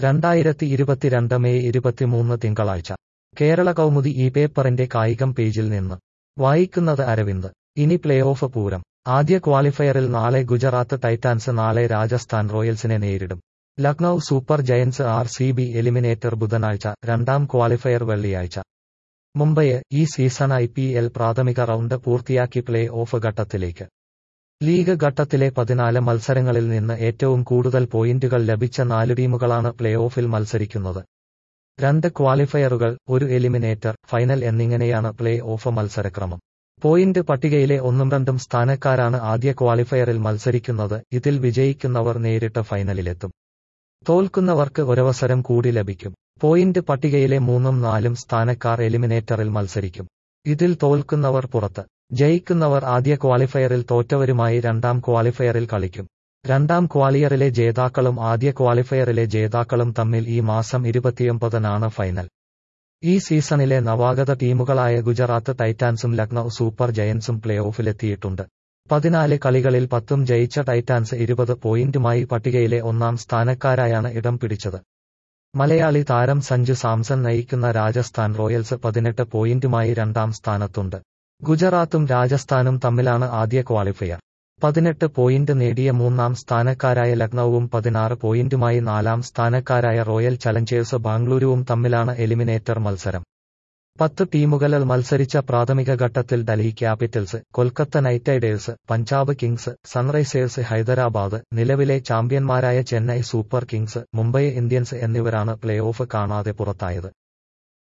രണ്ടായിരത്തി ഇരുപത്തിരണ്ട് മെയ് ഇരുപത്തിമൂന്ന് തിങ്കളാഴ്ച കേരള കൗമുദി ഈ പേപ്പറിന്റെ കായികം പേജിൽ നിന്ന് വായിക്കുന്നത് അരവിന്ദ് ഇനി പ്ലേ ഓഫ് പൂരം ആദ്യ ക്വാളിഫയറിൽ നാളെ ഗുജറാത്ത് ടൈറ്റാൻസ് നാളെ രാജസ്ഥാൻ റോയൽസിനെ നേരിടും Lucknow Super Giants R C B eliminator ബുധനാഴ്ച രണ്ടാം ക്വാളിഫയർ വെള്ളിയാഴ്ച മുംബൈ ഈ സീസൺ ഐ പി എൽ പ്രാഥമിക റൗണ്ട് പൂർത്തിയാക്കി പ്ലേ ഓഫ് ഘട്ടത്തിലേക്ക് ലീഗ് ഘട്ടത്തിലെ പതിനാല് മത്സരങ്ങളിൽ നിന്ന് ഏറ്റവും കൂടുതൽ പോയിന്റുകൾ ലഭിച്ച നാല് ടീമുകളാണ് പ്ലേ ഓഫിൽ മത്സരിക്കുന്നത് രണ്ട് ക്വാളിഫയറുകൾ ഒരു എലിമിനേറ്റർ ഫൈനൽ എന്നിങ്ങനെയാണ് പ്ലേ ഓഫ് മത്സരക്രമം പോയിന്റ് പട്ടികയിലെ ഒന്നും രണ്ടും സ്ഥാനക്കാരാണ് ആദ്യ ക്വാളിഫയറിൽ മത്സരിക്കുന്നത് ഇതിൽ വിജയിക്കുന്നവർ നേരിട്ട് ഫൈനലിലെത്തും തോൽക്കുന്നവർക്ക് ഒരവസരം കൂടി ലഭിക്കും പോയിന്റ് പട്ടികയിലെ മൂന്നും നാലും സ്ഥാനക്കാർ എലിമിനേറ്ററിൽ മത്സരിക്കും ഇതിൽ തോൽക്കുന്നവർ പുറത്ത് ജയിക്കുന്നവർ ആദ്യ ക്വാളിഫയറിൽ തോറ്റവരുമായി രണ്ടാം ക്വാളിഫയറിൽ കളിക്കും രണ്ടാം ക്വാളിയറിലെ ജേതാക്കളും ആദ്യ ക്വാളിഫയറിലെ ജേതാക്കളും തമ്മിൽ ഈ മാസം ഇരുപത്തിയൊമ്പതിനാണ് ഫൈനൽ ഈ സീസണിലെ നവാഗത ടീമുകളായ ഗുജറാത്ത് ടൈറ്റാൻസും ലക്നൌ സൂപ്പർ ജയൻസും പ്ലേ ഓഫിലെത്തിയിട്ടുണ്ട് പതിനാല് കളികളിൽ പത്തും ജയിച്ച ടൈറ്റാൻസ് ഇരുപത് പോയിന്റുമായി പട്ടികയിലെ ഒന്നാം സ്ഥാനക്കാരായാണ് ഇടം പിടിച്ചത് മലയാളി താരം സഞ്ജു സാംസൺ നയിക്കുന്ന രാജസ്ഥാൻ റോയൽസ് പതിനെട്ട് പോയിന്റുമായി രണ്ടാം സ്ഥാനത്തുണ്ട് ഗുജറാത്തും രാജസ്ഥാനും തമ്മിലാണ് ആദ്യ ക്വാളിഫയർ പതിനെട്ട് പോയിന്റ് നേടിയ മൂന്നാം സ്ഥാനക്കാരായ ലക്നൌവും പതിനാറ് പോയിന്റുമായി നാലാം സ്ഥാനക്കാരായ റോയൽ ചലഞ്ചേഴ്സ് ബാംഗ്ലൂരുവും തമ്മിലാണ് എലിമിനേറ്റർ മത്സരം പത്ത് ടീമുകളിൽ മത്സരിച്ച പ്രാഥമിക ഘട്ടത്തിൽ Delhi Capitals Kolkata Knight Riders Punjab Kings Sunrisers Hyderabad നിലവിലെ ചാമ്പ്യന്മാരായ Chennai Super Kings Mumbai Indians എന്നിവരാണ് പ്ലേ ഓഫ് കാണാതെ പുറത്തായത്